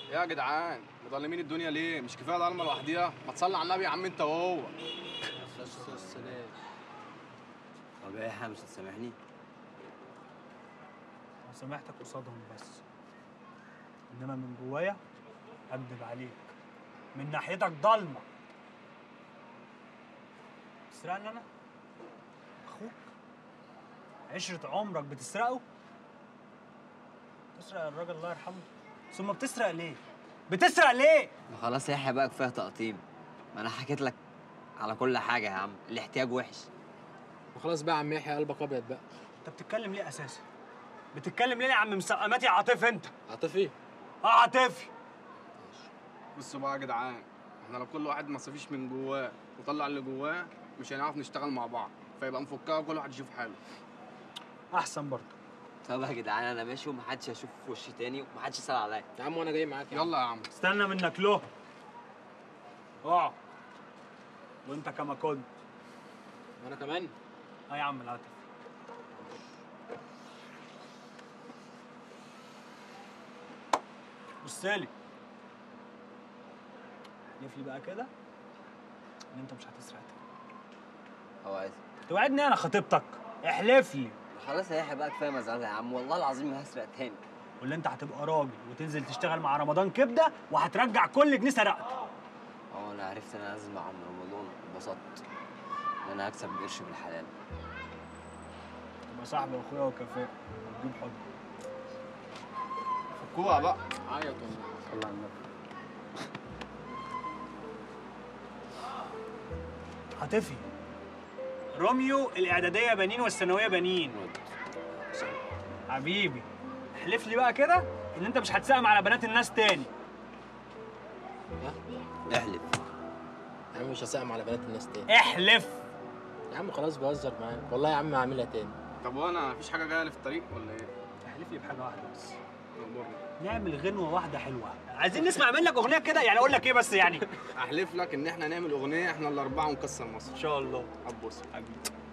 يا جدعان مظلمين الدنيا ليه مش كفايه ضلمه لوحديها ما تصلي على النبي يا عم انت وهو طب ايه يا مش هتسامحني انا سامحتك قصادهم بس انما من جوايا اكدب عليك من ناحيتك ضلمه تسرقني انا اخوك عشرة عمرك بتسرقه تسرق الراجل الله يرحمه ثم بتسرق ليه بتسرق ليه ما خلاص يا يحيى بقى كفايه تقطيم ما انا حكيت لك على كل حاجه يا عم الاحتياج وحش وخلاص بقى يا عم يحيى قلبك ابيض بقى انت بتتكلم ليه اساسا بتتكلم ليه يا عم مسقمات يا عاطف انت عاطفي اه عاطفي بصوا بقى يا جدعان احنا لو كل واحد ما صفيش من جواه وطلع اللي جواه مش هنعرف نشتغل مع بعض فيبقى نفكها وكل واحد يشوف حاله احسن برضه طب يا جدعان انا ماشي ومحدش هيشوف في وشي تاني ومحدش يسال عليا يا عم وانا جاي معاك يا عم. يلا يا عم استنى منك له اقعد وانت كما كنت وانا كمان اه يا عم العاطف بص لي احلف لي بقى كده ان انت مش هتسرق تاني هو عايز توعدني انا خطيبتك احلف لي خلاص يا يحيى بقى كفايه مزعله يا عم والله العظيم ما هسرق تاني واللي انت هتبقى راجل وتنزل تشتغل مع رمضان كبده وهترجع كل جنيه سرقته اه انا عرفت ان انا انزل معاهم رمضان اتبسطت ان انا هكسب قرش بالحلال تبقى صاحبي واخويا وكفاء وتجيب حب فكوها بقى عيط والله صلى على النبي عاطفي روميو الاعداديه بنين والثانويه بنين حبيبي احلف لي بقى كده ان انت مش هتساهم على بنات الناس تاني احلف يا عم مش هسقم على بنات الناس تاني احلف يا عم خلاص بهزر معاك والله يا عم هعملها تاني طب وانا مفيش حاجه جايه لي في الطريق ولا ايه؟ احلف لي بحاجه واحده بس أخبارنا. نعمل غنوه واحده حلوه عايزين نسمع منك اغنيه كده يعني اقول لك ايه بس يعني احلف لك ان احنا نعمل اغنيه احنا الاربعه ونكسر مصر ان شاء الله عبوس حبيبي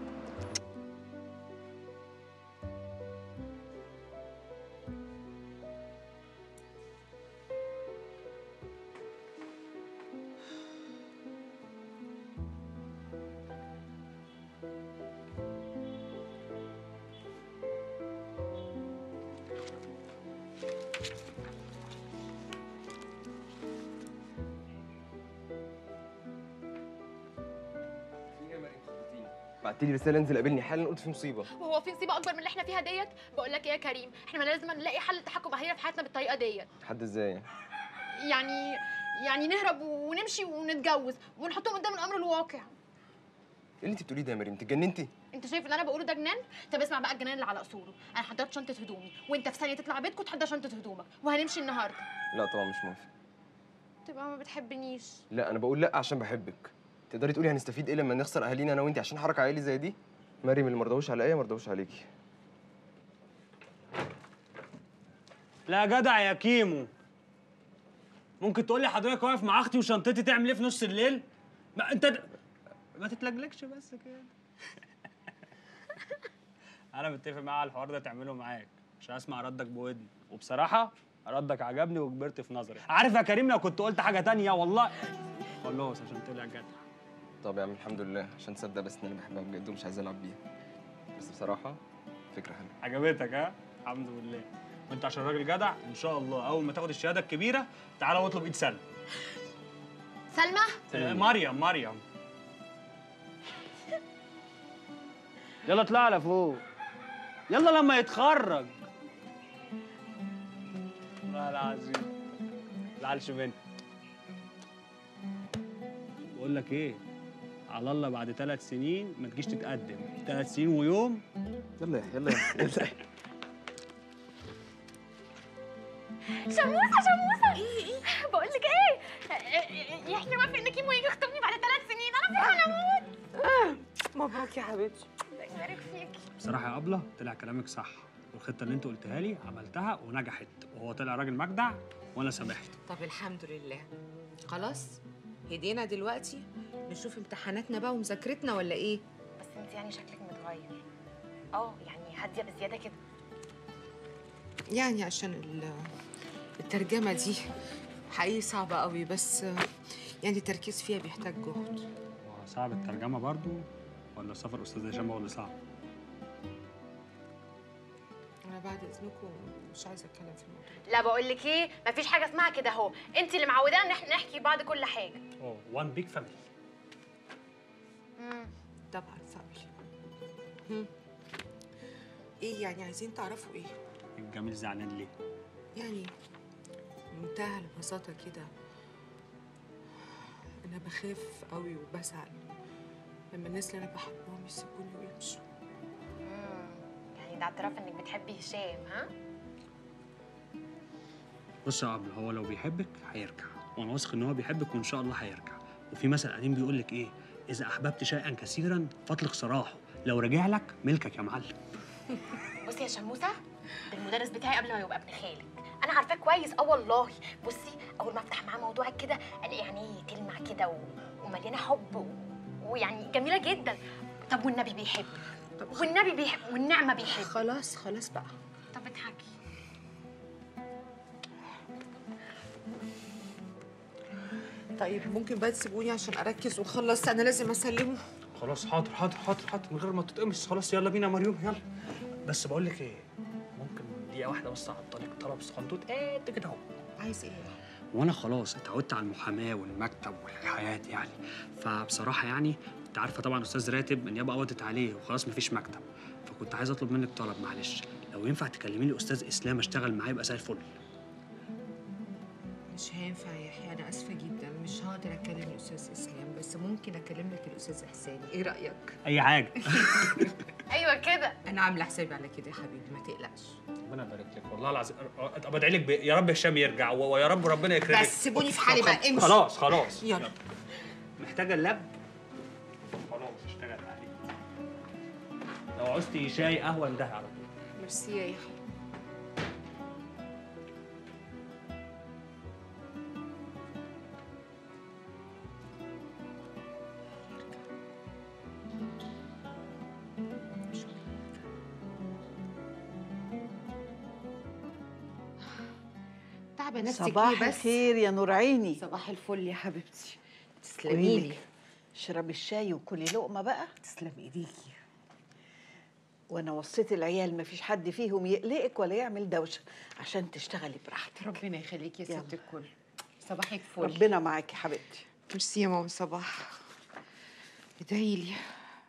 بعت لي رساله انزل قابلني حالا قلت في مصيبه وهو في مصيبه اكبر من اللي احنا فيها ديت بقول لك ايه يا كريم احنا لازم نلاقي حل للتحكم اهالينا في حياتنا بالطريقه ديت حد ازاي يعني يعني نهرب ونمشي ونتجوز ونحطهم قدام الامر الواقع ايه اللي انت بتقوليه ده يا مريم انت اتجننتي انت شايف اللي انا بقوله ده جنان طب اسمع بقى الجنان اللي على اصوله انا حضرت شنطه هدومي وانت في ثانيه تطلع بيتكم تحضر شنطه هدومك وهنمشي النهارده لا طبعا مش موافق تبقى ما بتحبنيش لا انا بقول لا عشان بحبك تقدري تقولي هنستفيد ايه لما نخسر اهالينا انا وانت عشان حركه عائلي زي دي مريم اللي مرضوش عليا مرضوش عليكي لا يا جدع يا كيمو ممكن تقول لي حضرتك واقف مع اختي وشنطتي تعمل ايه في نص الليل ما انت د... ما تتلجلجش بس كده انا متفق معاه على الحوار ده تعمله معاك عشان اسمع ردك بودني وبصراحه ردك عجبني وكبرت في نظري عارف يا كريم لو كنت قلت حاجه تانية والله خلاص عشان طلع جدع طب يا عم الحمد لله عشان تصدق بس ان انا بحبها بجد ومش عايز العب بيها بس بصراحه فكره حلوه عجبتك ها الحمد لله وانت عشان راجل جدع ان شاء الله اول ما تاخد الشهاده الكبيره تعالى واطلب ايد سلمى سلمى آه، مريم مريم يلا اطلع على فوق يلا لما يتخرج والله العظيم زعلش مني بقول لك ايه على الله بعد ثلاث سنين ما تجيش تتقدم ثلاث سنين ويوم يلا يا يلا يا يلا شموسه شموسه بقول لك ايه احنا موافق ان كيمو يجي يخطبني بعد ثلاث سنين انا فعلا اموت مبروك يا حبيبتي الله يبارك فيكي بصراحه يا ابله طلع كلامك صح والخطه اللي انت قلتها لي عملتها ونجحت وهو طلع راجل مجدع وانا سامحت طب الحمد لله خلاص هدينا دلوقتي نشوف امتحاناتنا بقى ومذاكرتنا ولا ايه بس انت يعني شكلك متغير اه يعني هاديه بزياده كده يعني عشان ال- الترجمة دي حقيقي صعبة قوي بس يعني التركيز فيها بيحتاج جهد هو صعب الترجمه برضو ولا سفر استاذ هشام هو اللي صعب أنا بعد إذنكم مش عايزة أتكلم في الموضوع ده. لا بقول لك ايه مفيش حاجه اسمها كده اهو انت اللي معودانا ان احنا نحكي بعض كل حاجه اوه وان بيج فاميلي طبعا فاميلي هم. إيه يعني عايزين تعرفوا إيه؟ الجميل زعلان ليه يعني بمنتهى البساطة كده أنا بخاف قوي وبزعل لما الناس اللي أنا بحبهم يسيبوني ويمشوا مم. يعني ده اعتراف انك بتحبي هشام ها بص يا قبل هو لو بيحبك هيرجع وانا واثق ان هو بيحبك وان شاء الله هيرجع وفي مثل قديم بيقول لك ايه اذا احببت شيئا كثيرا فاطلق سراحه لو رجع لك ملكك يا معلم بصي يا شموسه ده المدرس بتاعي قبل ما يبقى ابن خالك انا عارفاه كويس اه والله بصي اول ما افتح معاه موضوعك كده الاقي عينيه تلمع كده و... ومليانه حب و... ويعني جميله جدا طب والنبي بيحب طب والنبي بيحب والنعمه بيحب خلاص خلاص بقى طب اضحكي طيب ممكن بقى تسيبوني عشان أركز وأخلص أنا لازم أسلمه خلاص حاضر حاضر حاضر حاضر من غير ما تتقمص خلاص يلا بينا يا مريم يلا بس بقول لك ايه ممكن دقيقه واحده بس اعطلك طلب صغنطوط قد كده اهو عايز إيه؟ وانا خلاص اتعودت على المحاماه والمكتب والحياه دي يعني فبصراحه يعني انت عارفه طبعا استاذ راتب النيابه قبضت عليه وخلاص مفيش مكتب فكنت عايز اطلب منك طلب معلش لو ينفع تكلمي لي استاذ اسلام اشتغل معاه يبقى زي الفل مش هينفع يا يحيى أنا آسفة جدا مش هقدر أكلم الأستاذ إسلام بس ممكن أكلم لك الأستاذ إحسان إيه رأيك؟ اي حاجه ايوه كده أنا عاملة حسابي على كده يا حبيبي ما تقلقش ربنا يبارك لك والله العظيم طب ادعي لك ب- يا رب هشام يرجع و- ويا رب ربنا يكرمك بس سيبوني في حالي طب بقى، امشي. خلاص خلاص يلا. محتاجه اللاب خلاص اشتغل عليه لو عوزتي شاي قهوه انده على طول ميرسي يا يحيى تعبة نفسك صباح ليه بس الخير يا نور عيني صباح الفل يا حبيبتي قولي تسلمي لي لي اشربي الشاي وكلي لقمه بقى تسلم ايديكي وانا وصيت العيال ما فيش حد فيهم يقلقك ولا يعمل دوشه عشان تشتغلي براحتك ربنا يخليكي يا يلا. ست الكل صباحك فل ربنا معاكي حبيبتي ميرسي يا ماما صباح ادعي لي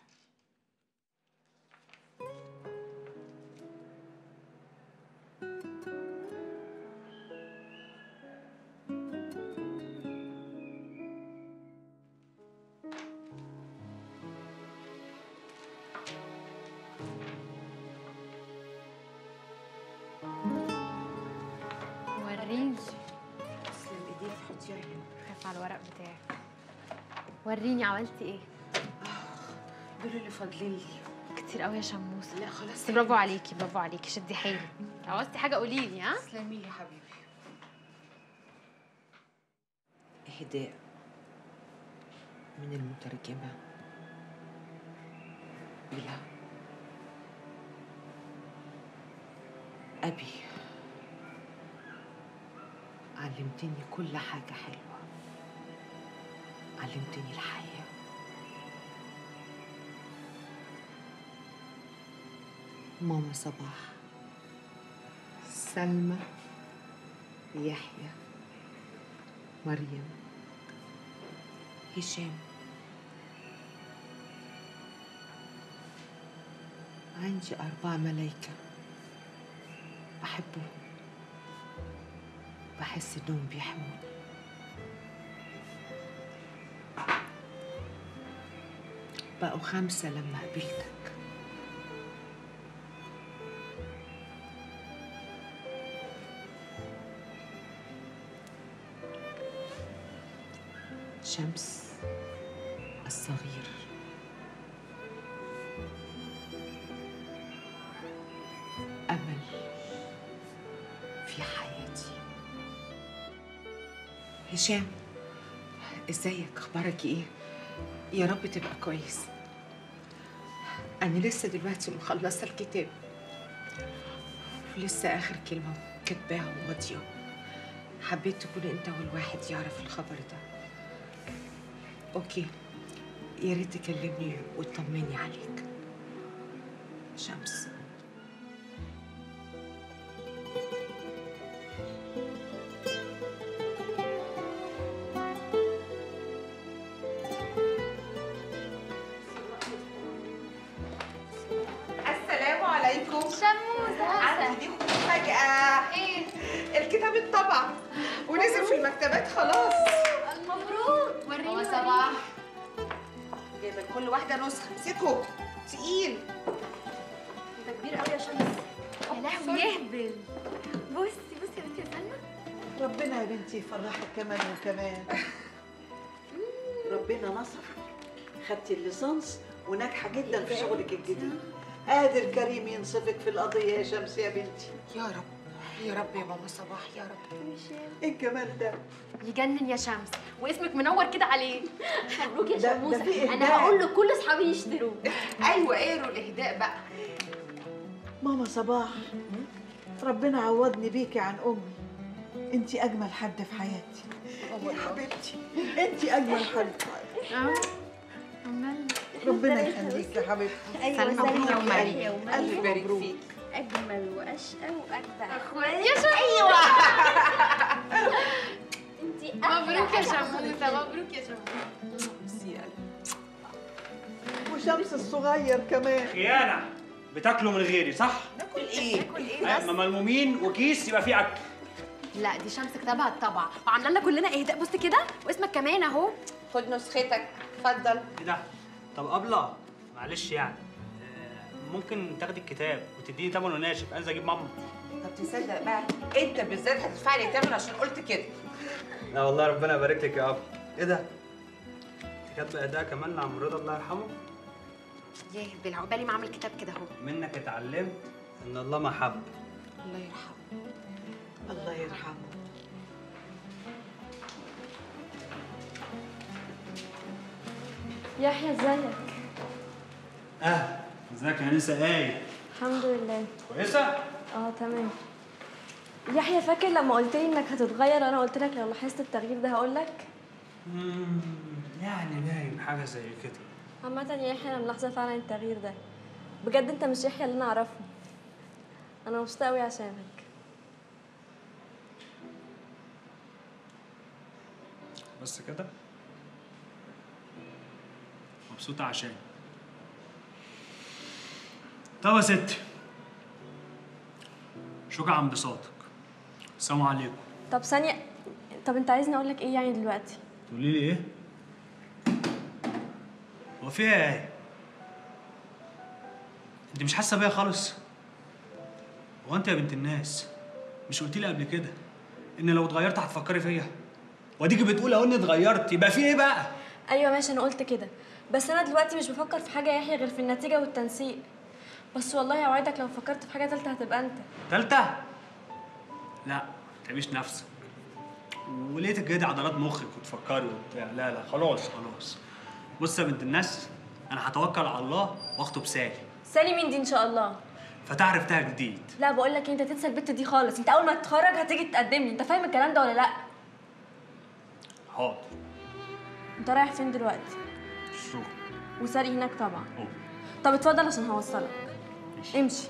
وريني تسلم ايديك حطيها هنا خاف على الورق بتاعك وريني عملتي ايه دول اللي فاضلين لي كتير قوي يا شموسه لا خلاص بس برافو عليكي برافو عليكي شدي حيلك لو عوزتي حاجه قولي لي ها تسلمي لي حبيبي إهداء من المترجمة إلى أبي علمتني كل حاجة حلوة علمتني الحياة ماما صباح سلمى يحيى مريم هشام عندي أربع ملايكة بحبهم بحس إنهم بيحموني بقوا خمسة لما قابلتك شمس الصغير أمل في حياتي هشام ازيك اخبارك ايه يا رب تبقى كويس انا لسه دلوقتي مخلصه الكتاب ولسه اخر كلمه كاتباها وماضيه حبيت تكون انت اول واحد يعرف الخبر ده اوكي يا ريت تكلمني وتطمني عليك شمس السلام عليكم شموسة عندي ليكم مفاجأة ايه الكتاب اتطبع ونزل في المكتبات خلاص مبروك وريني صباح جايبه لكل واحدة نسخة امسكوا تقيل ده كبير قوي يا شمس يا لهوي يهبل بصي بصي يا بنتي يا سلمى ربنا يا بنتي يفرحك كمان وكمان ربنا نصر خدتي الليسانس وناجحه جدا في شغلك الجديد قادر كريم ينصفك في القضيه يا شمس يا بنتي يا رب يا رب يا ماما صباح يا رب ايه الجمال ده يجنن يا شمس واسمك منور كده عليه مبروك يا ده- ده شموسة في انا إهداء. هقول لكل اصحابي يشتروه ايوه اقروا الاهداء بقى ماما صباح ربنا عوضني بيكي عن امي انت اجمل حد في حياتي يا حبيبتي انت اجمل حد في حياتي ربنا يخليك يا حبيبتي سلمى مبروك يا مريم الف يبارك مبروك فيك اجمل واشقى واجدع يا شمس ايوه انتي مبروك يا شموسة مبروك يا شموسة وشمس الصغير كمان خيانه بتاكلوا من غيري صح؟ ناكل ايه اما ملمومين وكيس يبقى فيه اكل لا دي شمس كتبها الطبعة وعامله لنا كلنا اهداء بص كده واسمك كمان اهو خد نسختك اتفضل ايه ده؟ طب ابله معلش يعني آه، ممكن تاخدي الكتاب وتديني ثمنه ناشف انزل اجيب ماما طب تصدق بقى انت بالذات هتدفع لي تمن عشان قلت كده لا والله ربنا يبارك لك يا ابله ايه ده؟ كاتبه اداء كمان لعم رضا الله يرحمه يهبل عقبالي ما اعمل كتاب كده اهو منك اتعلمت ان الله محب الله يرحمه الله يرحمه يحيى ازيك اه ازيك يا انسه ايه الحمد لله كويسه اه تمام يحيى فاكر لما قلت لي انك هتتغير انا قلت لك لو لاحظت التغيير ده هقول لك مم، يعني باين حاجه زي كده عامة يا يحيى انا ملاحظة فعلا التغيير ده بجد انت مش يحيى اللي انا اعرفه انا مبسوطة قوي عشانك بس كده مبسوطة عشان طب يا ستي شكرا عن انبساطك السلام عليكم طب ثانية طب انت عايزني اقول لك ايه يعني دلوقتي تقولي لي ايه؟ هو في ايه؟ انت مش حاسه بيا خالص؟ هو انت يا بنت الناس مش قلتي لي قبل كده ان لو اتغيرت هتفكري فيا؟ واديكي بتقول اهو اني اتغيرت يبقى في ايه بقى؟ ايوه ماشي انا قلت كده بس انا دلوقتي مش بفكر في حاجة يا يحيى غير في النتيجة والتنسيق بس والله اوعدك لو فكرت في حاجة تالتة هتبقى انت تالتة؟ لا تعبيش نفسك وليه تجهدي عضلات مخك وتفكري وبتاع لا لا خلاص خلاص بص يا بنت الناس انا هتوكل على الله واخطب سالي سالي مين دي ان شاء الله فتعرف عرفتها جديد لا بقول لك انت تنسى البت دي خالص انت اول ما تتخرج هتيجي تقدم لي انت فاهم الكلام ده ولا لا حاضر انت رايح فين دلوقتي الشغل وساري هناك طبعا أوه. طب اتفضل عشان هوصلك ماشي. امشي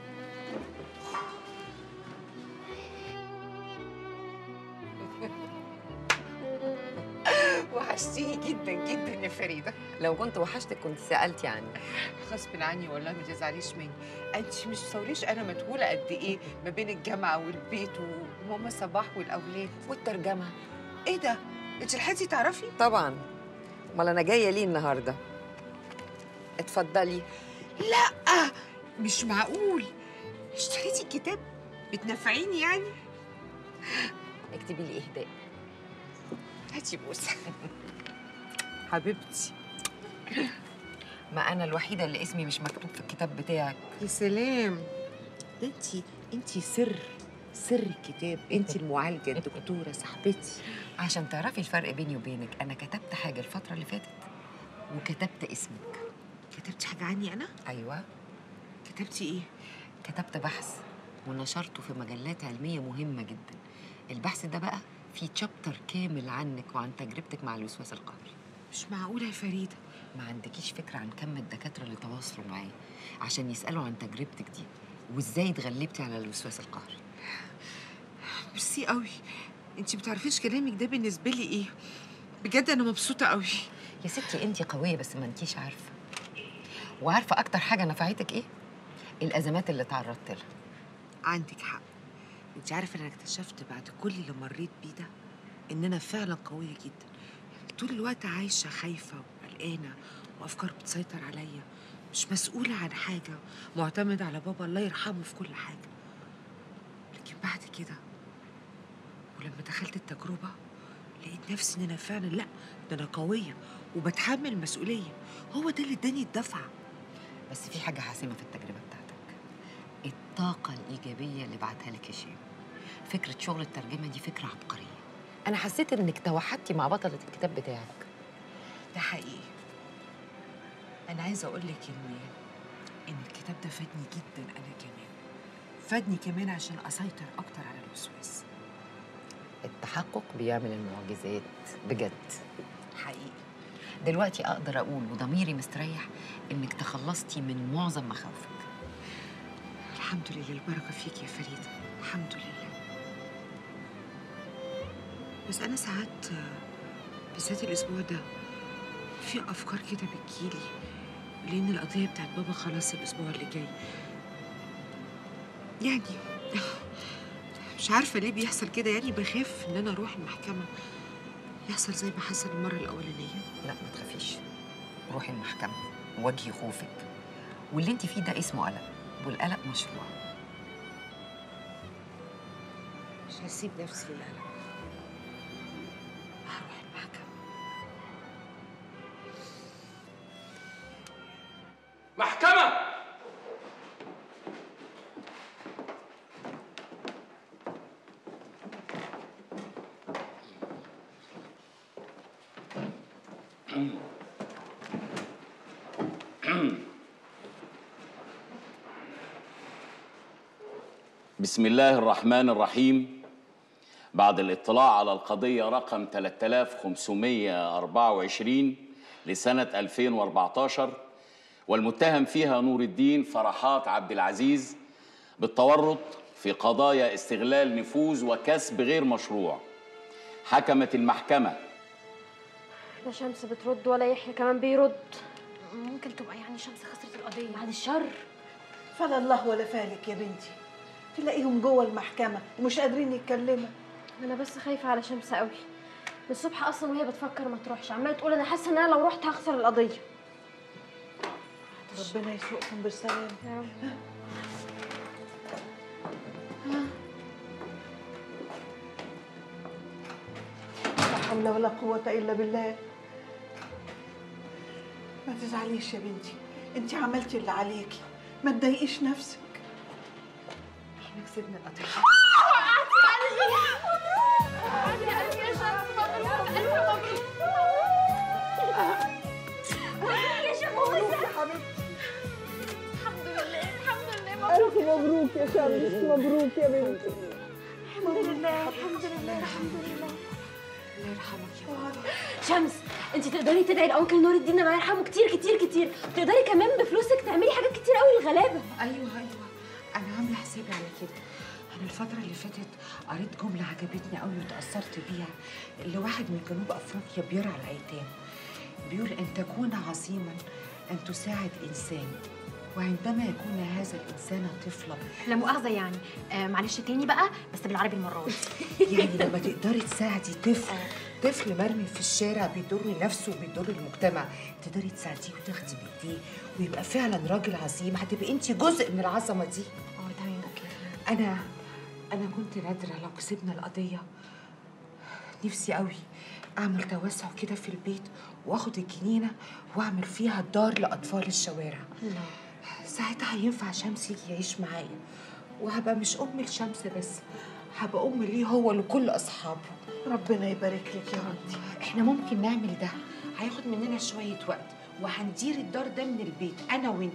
وحشتيني جدا جدا يا فريده لو كنت وحشتك كنت سألتي عني غصب عني والله ما تزعليش مني انت مش تصوريش انا مشغوله قد ايه ما بين الجامعه والبيت وماما صباح والاولاد والترجمة ايه ده انت لحقتي تعرفي طبعا امال انا جاية ليه النهاردة اتفضلي لا مش معقول اشتريتي الكتاب بتنفعيني يعني اكتبي لي اهداء هاتي بوسه حبيبتي ما انا الوحيدة اللي اسمي مش مكتوب في الكتاب بتاعك يا سلام ده انت انت سر سر الكتاب انت المعالجه الدكتوره صاحبتي عشان تعرفي الفرق بيني وبينك انا كتبت حاجة الفترة اللي فاتت وكتبت اسمك كتبتي حاجه عني انا ايوه كتبتي ايه كتبت بحث ونشرته في مجلات علمية مهمة جدا البحث ده بقى فيه تشابتر كامل عنك وعن تجربتك مع الوسواس القهري مش معقوله يا فريده ما عندكيش فكره عن كم الدكاتره اللي تواصلوا معايا عشان يسالوا عن تجربتك دي وازاي اتغلبتي على الوسواس القهري ميرسي قوي انت بتعرفيش كلامك ده بالنسبه لي ايه بجد انا مبسوطه قوي يا ستي انت قويه بس ما انتيش عارفه وعارفه اكتر حاجه نفعتك ايه الازمات اللي تعرضت لها عندك حق انت عارفه انا اكتشفت بعد كل اللي مريت بيه ده ان انا فعلا قويه جدا طول الوقت عايشه خايفه وقلقانه وافكار بتسيطر عليا مش مسؤوله عن حاجه معتمد على بابا الله يرحمه في كل حاجه لكن بعد كده ولما دخلت التجربه لقيت نفسي ان انا فعلا لا ده انا قويه وبتحمل المسؤوليه هو ده اللي اداني الدفعه بس في حاجه حاسمه في التجربه بتاعتك الطاقه الايجابيه اللي بعتها لك هشام فكره شغل الترجمه دي فكره عبقريه انا حسيت انك توحدتي مع بطله الكتاب بتاعك ده حقيقي انا عايزه اقول لك ان ان الكتاب ده فادني جدا انا كمان فادني كمان عشان اسيطر اكتر على الوسواس التحقق بيعمل المعجزات بجد حقيقي دلوقتي اقدر اقول وضميري مستريح انك تخلصتي من معظم مخاوفك الحمد لله البركه فيك يا فريده الحمد لله بس انا ساعات آه، بالذات الاسبوع ده في افكار كده بتجيلي لان القضيه بتاعت بابا خلاص الاسبوع اللي جاي يعني مش عارفه ليه بيحصل كده يعني بخاف ان انا اروح المحكمه يحصل زي ما حصل المره الاولانيه لا ما تخافيش روحي المحكمه واجهي خوفك واللي انت فيه ده اسمه قلق والقلق مشروع مش هسيب نفسي للقلق هروح المحكمه محكمة بسم الله الرحمن الرحيم بعد الاطلاع على القضية رقم 3524 لسنة 2014 والمتهم فيها نور الدين فرحات عبد العزيز بالتورط في قضايا استغلال نفوذ وكسب غير مشروع حكمت المحكمة لا شمس بترد ولا يحيى كمان بيرد ممكن تبقى يعني شمس خسرت القضيه بعد الشر فلا الله ولا فالك يا بنتي تلاقيهم جوه المحكمة ومش قادرين يتكلموا انا بس خايفه على شمس قوي من الصبح اصلا وهي بتفكر ما تروحش عماله تقول انا حاسه ان انا لو رحت هخسر القضيه ربنا يسوقكم بالسلامة يا رب لا حول ولا قوة إلا بالله ما تزعليش يا بنتي انت عملتي اللي عليكي ما تضايقيش نفسك احنا كسبنا القضيه ألف مبروك يا شمس مبروك يا بنتي الحمد لله الحمد لله الحمد لله الله يرحمك يا بابا شمس انت تقدري تدعي لانكل نور الدين الله يرحمه كتير كتير كتير تقدري كمان بفلوسك تعملي حاجات كتير قوي للغلابه ايوه ايوه انا عامله حسابي على كده انا الفتره اللي فاتت قريت جمله عجبتني قوي وتاثرت بيها اللي واحد من جنوب افريقيا بيرعى الايتام بيقول ان تكون عظيما ان تساعد انسان وعندما يكون هذا الانسان طفلا لا مؤاخذه يعني آه معلش تاني بقى بس بالعربي المره دي يعني لما تقدري تساعدي طفل طفل مرمي في الشارع بيضر نفسه وبيضر المجتمع تقدري تساعديه وتاخدي بايديه ويبقى فعلا راجل عظيم هتبقي انت جزء من العظمه دي اه تمام اوكي انا انا كنت نادره لو كسبنا القضيه نفسي قوي اعمل توسع كده في البيت واخد الجنينه واعمل فيها دار لاطفال الشوارع ساعتها هينفع شمس يجي يعيش معايا وهبقى مش ام لشمس بس هبقى ام ليه هو لكل اصحابه ربنا يبارك لك يا بنتي احنا ممكن نعمل ده هياخد مننا شويه وقت وهندير الدار ده من البيت انا وانتي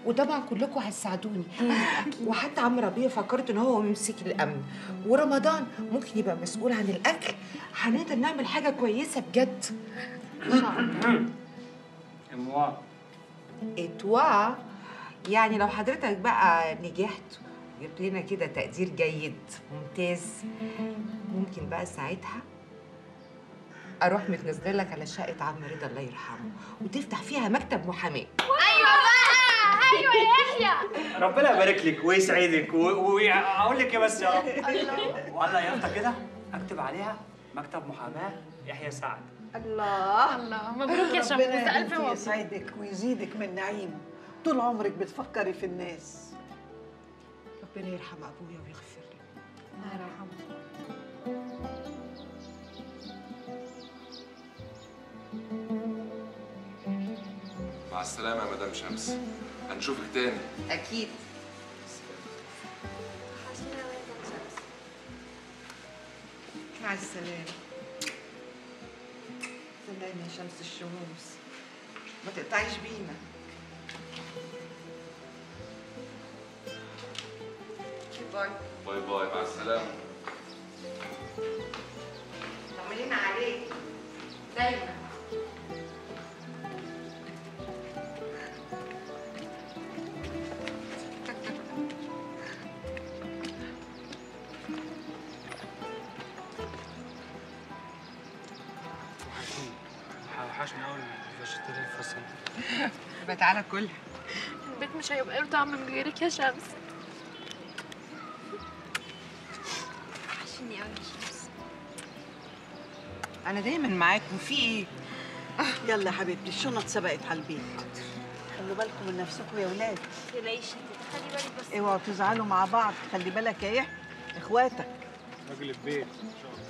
وطبعا كلكم هتساعدوني وحتى عم ربيع فكرت ان هو يمسك الامن ورمضان ممكن يبقى مسؤول عن الاكل هنقدر نعمل حاجه كويسه بجد ان شاء الله اموا اتوا يعني لو حضرتك بقى نجحت جبت لنا كده تقدير جيد ممتاز ممكن بقى ساعتها اروح متنزله لك على شقه عم رضا الله يرحمه وتفتح فيها مكتب محاماه ايوه بقى ايوه يا يحيى ربنا يبارك لك ويسعدك واقول لك ايه بس يا رب وهلا يافطه كده اكتب عليها مكتب محاماه يحيى سعد الله الله مبروك يا شموسة، ربنا ألف يا بنتي مبروك. يسعدك ويزيدك من نعيم طول عمرك بتفكري في الناس ربنا يرحم ابويا ويغفر له الله يرحمه مع السلامة يا مدام شمس هنشوفك تاني اكيد مع السلامه سلام يا شمس الشموس ما تقطعيش بينا باي باي باي مع السلامة طمنينا عليك دايما وحشني قوي الفيجيتيريان فصل يبقى تعالى كل البيت مش هيبقى له طعم من غيرك يا شمس وحشني قوي يا شمس انا دايما معاكم في ايه يلا يا حبيبتي الشنط سبقت على البيت خلوا بالكم من نفسكم يا ولاد تلاقيش خلي بالك بس اوعوا تزعلوا مع بعض خلي بالك يا يحيى اخواتك راجل البيت ان شاء الله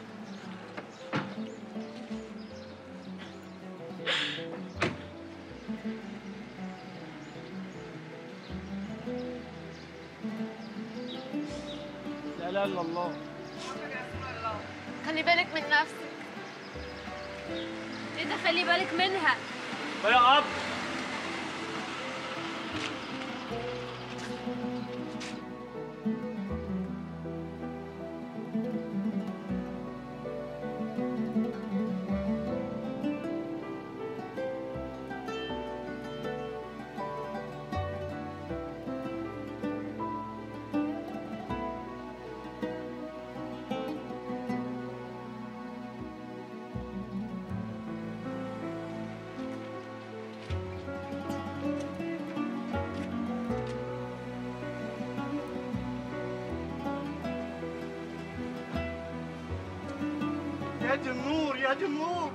لا لا الا الله خلي بالك من نفسك ايه ده خلي بالك منها يا اب يا دي النور يا دي النور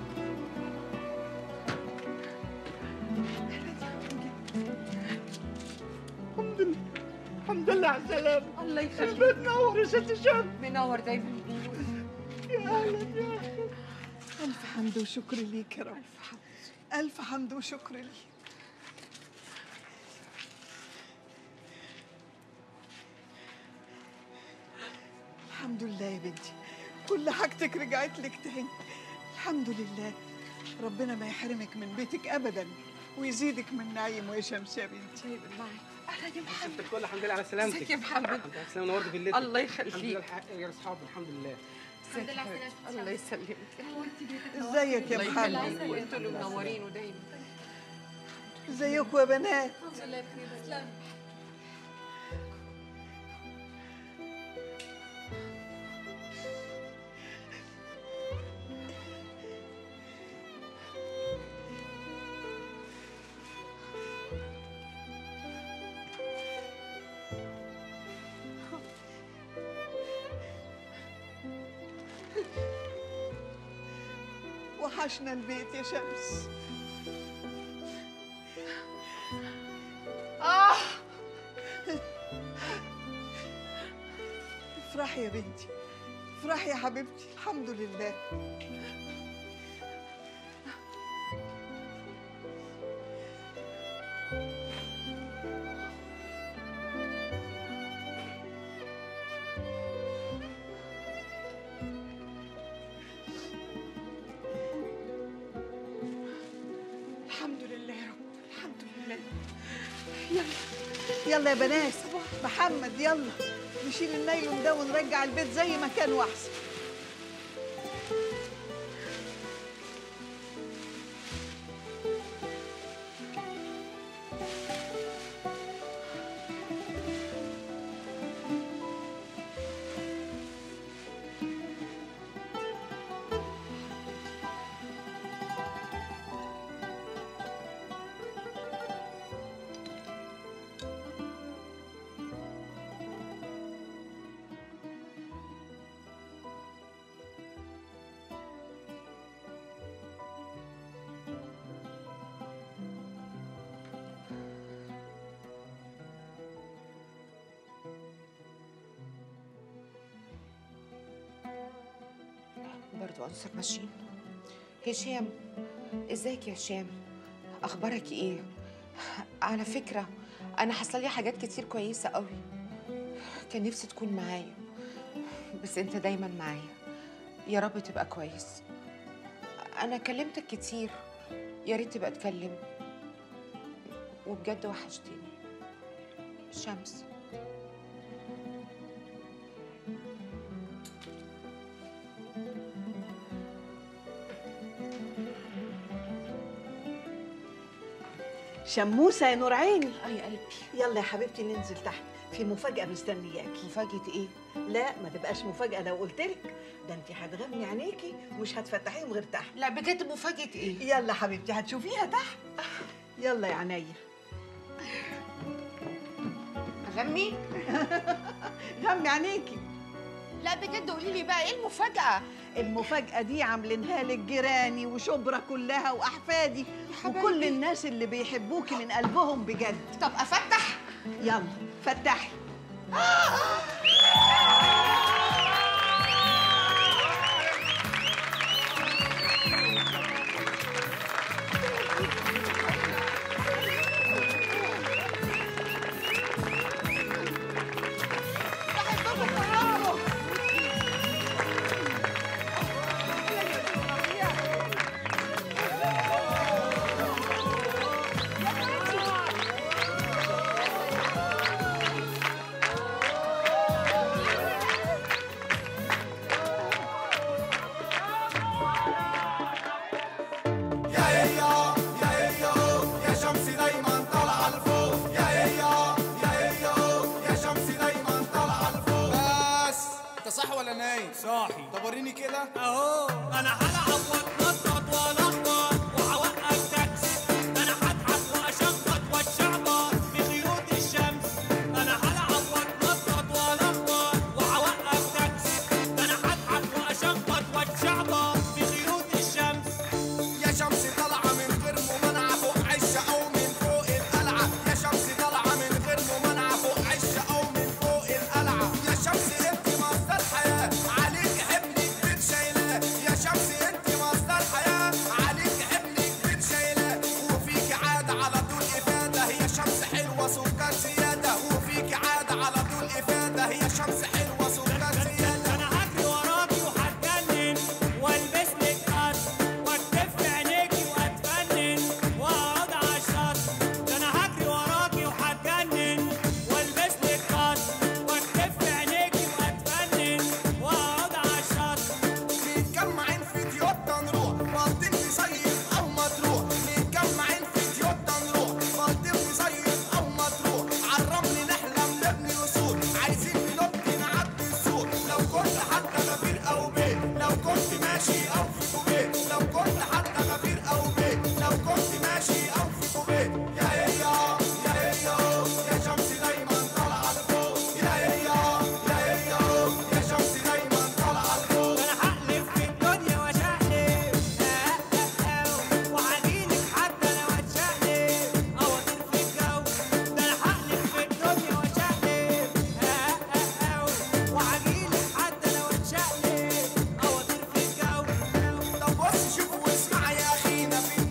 الحمد لله الحمد لله على السلامة الله يخليك البيت نور يا ست شمس منور دايما يا اهلا يا اهلا الف حمد وشكر ليك يا رب الف حمد وشكر ليك الحمد لله يا بنتي كل حاجتك رجعت لك تاني الحمد لله ربنا ما يحرمك من بيتك ابدا ويزيدك من نعيم ويا شمس يا بنتي اهلا يا محمد الكل الحمد لله على سلامتك ازيك يا محمد الحمد لله على السلامة نورت في الليل الله الحمد يخليك لله الحق يا اصحاب الحمد لله ازيك يا حبيبتي الله يسلمك ازيك يا الله محمد يخليك وانتوا اللي منورين ودايما ازيكم يا بنات الحمد لله بخير تسلم وحشنا البيت يا شمس آه افرحي يا بنتي افرحي يا حبيبتي الحمد لله الحمد لله يا رب الحمد لله يلا يا بنات محمد يلا نشيل النايلون ده ونرجع البيت زي ما كان واحسن برضو أنصر ماشيين هشام ازيك يا هشام اخبارك ايه على فكره انا حصل لي حاجات كتير كويسه قوي كان نفسي تكون معايا بس انت دايما معايا يا رب تبقى كويس انا كلمتك كتير يا ريت تبقى تكلم وبجد وحشتني شمس شموسه يا نور عيني اي قلبي يلا يا حبيبتي ننزل تحت في مفاجاه مستنياكي مفاجاه ايه لا ما تبقاش مفاجاه لو قلت لك ده انت هتغمي عينيكي ومش هتفتحيهم غير تحت لا بجد مفاجاه ايه يلا حبيبتي هتشوفيها تحت يلا يا عينيا غمي غمي عينيكي لا بجد قولي لي بقى ايه المفاجاه المفاجأة دي عاملينها لك جيراني وشبرا كلها وأحفادي وكل الناس اللي بيحبوكي من قلبهم بجد طب أفتح؟ يلا فتحي يا ايا يا ايا يا شمسي دايما طالعه لفوق يا ايا يا ايا يا شمسي دايما طالعه لفوق بس انت صح ولا نايم؟ صاحي طب وريني كده اهو انا هلعب واتنطط والخبط وهوقف تاكسي انا هضحك واشخبط واتشعبط في خيوط الشمس انا هلعب واتنطط والخبط وهوقف تاكسي انا هضحك واشخبط واتشعبط في خيوط الشمس يا شمسي طالعه من غير ممانعه فوق عشه او من فوق القلعه يا شمسي طالعه من غير ممانعه فوق عشه او من فوق القلعه يا شمسي انت مصدر حياه عليك حملك بيت شايلاه يا شمسي انت مصدر حياه عليك حملك بيت شايلاه وفيك عاده على طول افاده هي شمس حلوه سكر زياده وفيك عاده على طول افاده هي شمس حلوه سكر زياده انا هجري وراكي وهتجنن والبس لك قط واكتف في عينيكي واتفنن واقعد على الشط ده انا هجري وراكي وهتجنن والبس لك قط واكتف في عينيكي واتفنن واقعد على الشط متجمعين في تويوتا نروح مالديف نصيف او مطروح متجمعين في تويوتا نروح مالديف نصيف او مطروح عالرمل نحلم نبني وصول عايزين ننط نعدي السور لو كنت حتى غفير او بيت لو كنت ماشي او في كوبيت لو كنت حتى غفير او بيت لو كنت ماشي او في كوبيت يا ايا يا ايا يا شمسي دايما طالعه لفوق يا ايا يا ايا يا شمسي دايما طالعه لفوق انا هقلب في الدنيا واشقلب وهجيلك حتى لو اتشقلب او اطير في الجو ده انا هقلب في الدنيا واشقلب وهجيلك حتى لو اتشقلب او اطير في الجو طب بص شوف واسمع يا اخينا في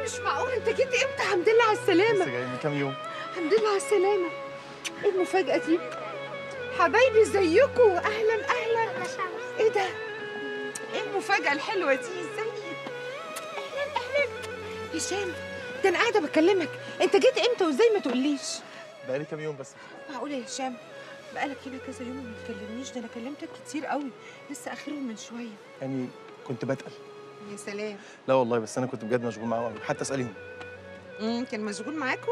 مش معقول انت جيت امتى الحمد لله على السلامه لسه جاي من كام يوم الحمد لله على السلامه ايه المفاجاه دي حبايبي ازيكم اهلا اهلا ايه ده ايه المفاجاه الحلوه دي ازيك اهلا اهلا هشام ده انا قاعده بكلمك انت جيت امتى وازاي ما تقوليش بقالي كام يوم بس معقول يا هشام بقالك هنا كذا يوم وما تكلمنيش ده انا كلمتك كتير قوي لسه اخرهم من شويه يعني كنت بتقل يا سلام لا والله بس انا كنت بجد مشغول معاهم قوي حتى اساليهم امم كان مشغول معاكم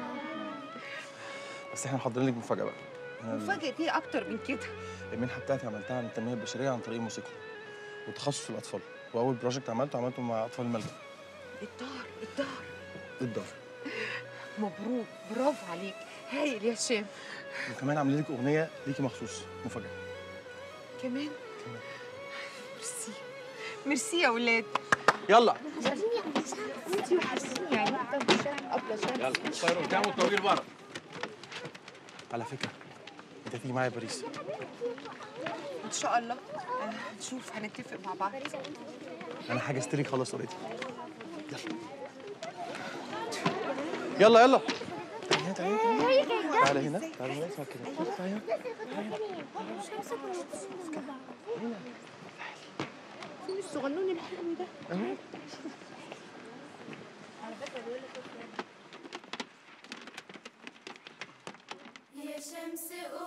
بس احنا محضرين لك مفاجاه بقى أنا مفاجاه ايه اكتر من كده المنحه بتاعتي عملتها عن التنميه البشريه عن طريق الموسيقى وتخصص في الاطفال واول بروجكت عملته عملته مع اطفال الملجا الدار الدار الدار مبروك برافو عليك هايل يا هشام وكمان عاملين لك اغنيه ليكي مخصوص مفاجاه كمان ميرسي ميرسي يا ولاد يلا انتي وحشتيني يعني انت ابله شمس يلا طير قدام والطويل بره على فكره انت هتيجي معايا باريس ان شاء الله آه، نشوف هنتفق مع بعض انا حجزت لك خلاص اوريدي يلا يلا تعالي تعالي تعالي هنا تعالي هنا اسمع كده تعالي هنا فين الصغنون الحلو ده اهو يا شمس